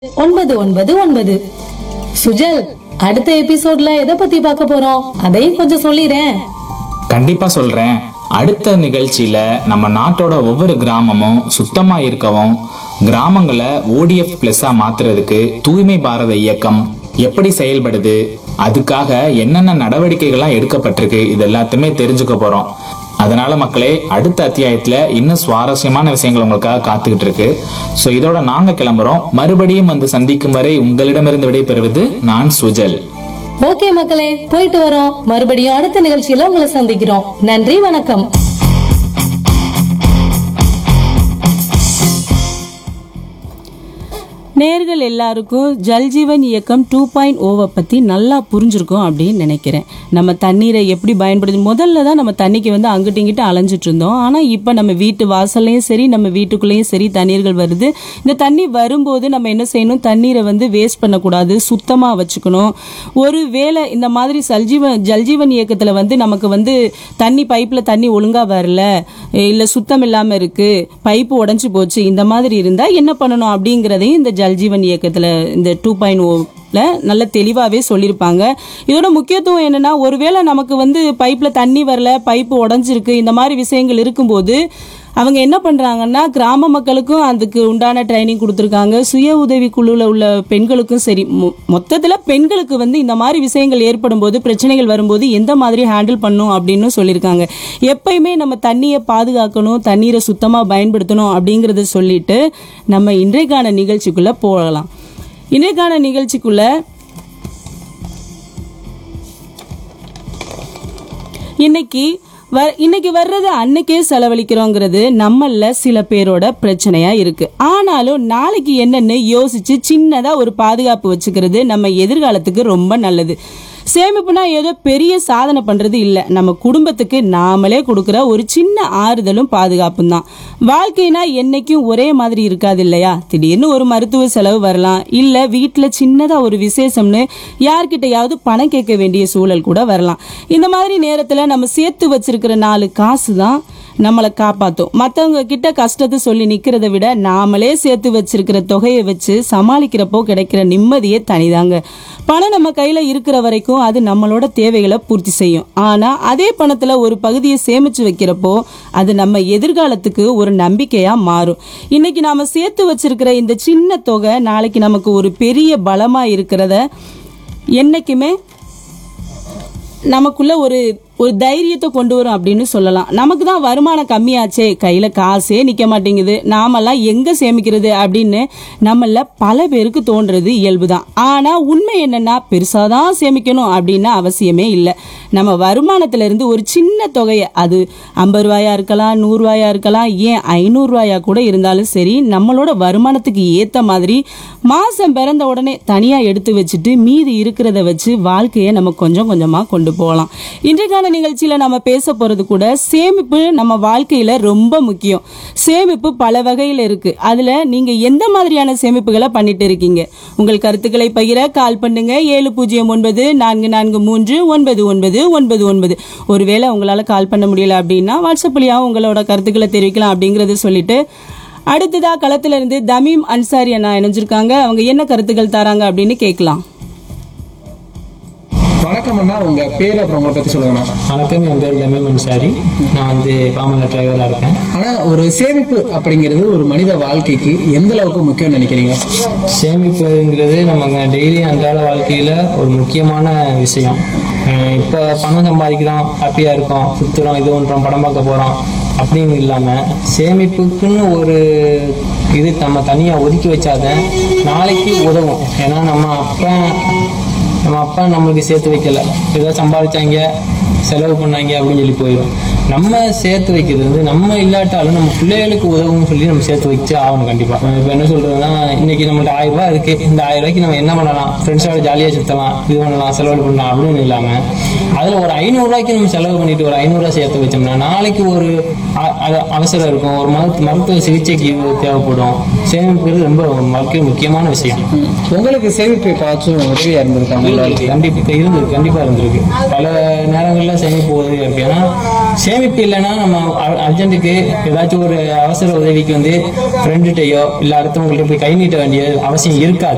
ஒன்பது ஒன்பது ஒன்பது சுஜல் அடுத்த எபிசோட்ல எதை பத்தி பார்க்க போறோம் அதையும் கொஞ்சம் சொல்லிறேன் கண்டிப்பா சொல்றேன் அடுத்த நிகழ்ச்சியில நம்ம நாட்டோட ஒவ்வொரு கிராமமும் சுத்தமா இருக்கவும் கிராமங்களை ஓடிஎஃப் பிளஸ்ஸா மாத்துறதுக்கு தூய்மை பாரத இயக்கம் எப்படி செயல்படுது அதுக்காக என்னென்ன நடவடிக்கைகள்லாம் எடுக்கப்பட்டிருக்கு இது எல்லாத்தையுமே தெரிஞ்சுக்க போறோம் அதனால மக்களே அடுத்த அத்தியாயத்துல இன்னும் சுவாரஸ்யமான விஷயங்கள் உங்களுக்காக காத்துக்கிட்டு இருக்கு ஸோ இதோட நாங்க கிளம்புறோம் மறுபடியும் வந்து சந்திக்கும் வரை உங்களிடமிருந்து விடைபெறுவது நான் சுஜல் ஓகே மக்களே போயிட்டு வரோம் மறுபடியும் அடுத்த நிகழ்ச்சியில உங்களை சந்திக்கிறோம் நன்றி வணக்கம் நேர்கள் எல்லாருக்கும் ஜல்ஜீவன் இயக்கம் டூ பாயிண்ட் ஓவை பற்றி நல்லா புரிஞ்சிருக்கும் அப்படின்னு நினைக்கிறேன் நம்ம தண்ணீரை எப்படி பயன்படுத்தி முதல்ல தான் நம்ம தண்ணிக்கு வந்து அங்கிட்டு இங்கிட்டு அலைஞ்சிட்டு இருந்தோம் ஆனால் இப்போ நம்ம வீட்டு வாசல்லையும் சரி நம்ம வீட்டுக்குள்ளேயும் சரி தண்ணீர்கள் வருது இந்த தண்ணி வரும்போது நம்ம என்ன செய்யணும் தண்ணீரை வந்து வேஸ்ட் பண்ணக்கூடாது சுத்தமாக வச்சுக்கணும் ஒரு வேளை இந்த மாதிரி சல்ஜீவன் ஜல்ஜீவன் இயக்கத்தில் வந்து நமக்கு வந்து தண்ணி பைப்பில் தண்ணி ஒழுங்காக வரல இல்லை சுத்தம் இல்லாமல் இருக்குது பைப்பு உடஞ்சி போச்சு இந்த மாதிரி இருந்தால் என்ன பண்ணணும் அப்படிங்கிறதையும் இந்த ஜல்ஜீவன் இயக்கத்தில் இந்த டூ பாயிண்ட் ஓ நல்ல தெளிவாகவே சொல்லியிருப்பாங்க இதோட முக்கியத்துவம் என்னன்னா ஒருவேளை நமக்கு வந்து பைப்பில் தண்ணி வரல பைப்பு உடஞ்சிருக்கு இந்த மாதிரி விஷயங்கள் இருக்கும்போது அவங்க என்ன பண்ணுறாங்கன்னா கிராம மக்களுக்கும் அதுக்கு உண்டான ட்ரைனிங் கொடுத்துருக்காங்க சுய உதவி குழுவில் உள்ள பெண்களுக்கும் சரி மொத்தத்தில் பெண்களுக்கு வந்து இந்த மாதிரி விஷயங்கள் ஏற்படும் போது பிரச்சனைகள் வரும்போது எந்த மாதிரி ஹேண்டில் பண்ணும் அப்படின்னு சொல்லியிருக்காங்க எப்பயுமே நம்ம தண்ணியை பாதுகாக்கணும் தண்ணீரை சுத்தமாக பயன்படுத்தணும் அப்படிங்கிறத சொல்லிட்டு நம்ம இன்றைக்கான நிகழ்ச்சிக்குள்ளே போகலாம் இன்றைக்கான நிகழ்ச்சிக்குள்ள இன்னைக்கு வ இன்னைக்கு வர்றது அன்னைக்கே செலவழிக்கிறோங்கிறது நம்மள சில பேரோட பிரச்சனையா இருக்கு ஆனாலும் நாளைக்கு என்னன்னு யோசிச்சு சின்னதா ஒரு பாதுகாப்பு வச்சுக்கிறது நம்ம எதிர்காலத்துக்கு ரொம்ப நல்லது சேமிப்புனா ஏதோ பெரிய சாதனை பண்றது இல்ல நம்ம குடும்பத்துக்கு நாமளே கொடுக்கிற ஒரு சின்ன ஆறுதலும் பாதுகாப்பும் தான் வாழ்க்கைனா என்னைக்கும் ஒரே மாதிரி இருக்காது இல்லையா திடீர்னு ஒரு மருத்துவ செலவு வரலாம் இல்ல வீட்டுல சின்னதா ஒரு விசேஷம்னு யார்கிட்டயாவது பணம் கேட்க வேண்டிய சூழல் கூட வரலாம் இந்த மாதிரி நேரத்துல நம்ம சேர்த்து வச்சிருக்கிற நாலு காசு தான் நம்மளை காப்பாத்தும் மற்றவங்க கிட்ட கஷ்டத்தை சொல்லி நிக்கிறத விட நாமளே சேர்த்து வச்சிருக்கிற தொகையை வச்சு சமாளிக்கிறப்போ கிடைக்கிற நிம்மதியே தனிதாங்க பணம் நம்ம கையில இருக்கிற வரைக்கும் அது நம்மளோட தேவைகளை பூர்த்தி செய்யும் ஆனா அதே பணத்துல ஒரு பகுதியை சேமிச்சு வைக்கிறப்போ அது நம்ம எதிர்காலத்துக்கு ஒரு நம்பிக்கையா மாறும் இன்னைக்கு நாம சேர்த்து வச்சிருக்கிற இந்த சின்ன தொகை நாளைக்கு நமக்கு ஒரு பெரிய பலமா இருக்கிறத என்னைக்குமே நமக்குள்ள ஒரு ஒரு தைரியத்தை கொண்டு வரும் அப்படின்னு சொல்லலாம் நமக்கு தான் வருமானம் கம்மியாச்சே கையில காசே நிக்க மாட்டேங்குது நாமெல்லாம் எங்க சேமிக்கிறது அப்படின்னு நம்மள பல பேருக்கு தோன்றது இயல்புதான் ஆனா உண்மை என்னன்னா பெருசாதான் சேமிக்கணும் அப்படின்னு அவசியமே இல்லை நம்ம வருமானத்துல இருந்து ஒரு சின்ன தொகையை அது ஐம்பது ரூபாயா இருக்கலாம் நூறு ரூபாயா இருக்கலாம் ஏன் ஐநூறு ரூபாயா கூட இருந்தாலும் சரி நம்மளோட வருமானத்துக்கு ஏத்த மாதிரி மாசம் பிறந்த உடனே தனியா எடுத்து வச்சுட்டு மீதி இருக்கிறத வச்சு வாழ்க்கையை நம்ம கொஞ்சம் கொஞ்சமா கொண்டு போகலாம் இன்றைக்கான நிகழ்ச்சியில நம்ம பேச போறது கூட சேமிப்பு நம்ம வாழ்க்கையில ரொம்ப முக்கியம் சேமிப்பு பல வகையில இருக்கு அதுல நீங்க எந்த மாதிரியான சேமிப்புகளை பண்ணிட்டு இருக்கீங்க உங்கள் கருத்துக்களை பகிர கால் பண்ணுங்க ஏழு பூஜ்ஜியம் ஒன்பது நான்கு நான்கு மூன்று ஒன்பது ஒன்பது ஒன்பது ஒன்பது ஒருவேளை உங்களால கால் பண்ண முடியல அப்படின்னா வாட்ஸ்அப் வழியாவும் உங்களோட கருத்துக்களை தெரிவிக்கலாம் அப்படிங்கறத சொல்லிட்டு அடுத்ததா களத்துல இருந்து தமீம் அன்சாரி அண்ணா இணைஞ்சிருக்காங்க அவங்க என்ன கருத்துக்கள் தராங்க அப்படின்னு கேட்கலாம் வணக்கம் அண்ணா உங்க பேர் அப்புறம் உங்களை பத்தி சொல்லுங்கண்ணா வணக்கம் என் பேர் ஜமீம் அன்சாரி நான் வந்து பாமல டிரைவராக இருக்கேன் ஆனா ஒரு சேமிப்பு அப்படிங்கிறது ஒரு மனித வாழ்க்கைக்கு எந்த அளவுக்கு முக்கியம் நினைக்கிறீங்க சேமிப்புங்கிறது நம்ம டெய்லி அன்றாட வாழ்க்கையில் ஒரு முக்கியமான விஷயம் அஹ் இப்போ பணம் சம்பாதிக்கிறோம் ஹாப்பியாக இருக்கோம் சுற்றுறோம் இது ஒன்றோம் படம் பார்க்க போகிறோம் அப்படின்னு இல்லாமல் சேமிப்புக்குன்னு ஒரு இது நம்ம தனியாக ஒதுக்கி வச்சாதான் நாளைக்கு உதவும் ஏன்னா நம்ம அப்பா நம்ம அப்பா நம்மளுக்கு சேர்த்து வைக்கல ஏதோ சம்பாதிச்சாங்க செலவு பண்ணாங்க அப்படின்னு சொல்லி போயிடும் நம்ம சேர்த்து வைக்கிறது வந்து நம்ம இல்லாட்டாலும் நம்ம பிள்ளைகளுக்கு உதவும் சொல்லி நம்ம சேர்த்து வச்சு ஆகணும் கண்டிப்பா இப்போ என்ன சொல்றதுன்னா இன்னைக்கு நம்மள்ட்ட ஆயிரம் ரூபாய் இருக்கு இந்த ஆயிரம் ரூபாய்க்கு நம்ம என்ன பண்ணலாம் ஃப்ரெண்ட்ஸோட ஜாலியாக சுத்தலாம் இது பண்ணலாம் செலவு பண்ணலாம் அப்படின்னு இல்லாம அதுல ஒரு ஐநூறு ரூபாய்க்கு நம்ம செலவு பண்ணிட்டு ஒரு ஐநூறு ரூபாய் சேர்த்து வச்சோம்னா நாளைக்கு ஒரு அ- அ- அவசரம் இருக்கும் ஒரு மருத்துவ மருத்துவ சிகிச்சைக்கு தேவைப்படும் சேமிப்புங்கிறது ரொம்ப வாழ்க்கை முக்கியமான விஷயம் உங்களுக்கு சேமிப்பு எப்பயாச்சும் உதவியா இருந்திருக்காங்க கண்டிப்பா இருந்திருக்கு கண்டிப்பா இருந்திருக்கு பல நேரங்கள்ல சேமிப்பு உதவியா இருக்கு ஏன்னா சேமிப்பு இல்லைன்னா நம்ம அ- அர்ஜென்ட்டுக்கு ஏதாச்சும் ஒரு அவசர உதவிக்கு வந்து ஃப்ரெண்டுகிட்டயோ இல்ல அடுத்தவங்கள்ட்ட போய் கை நீட்ட வேண்டிய அவசியம் இருக்காது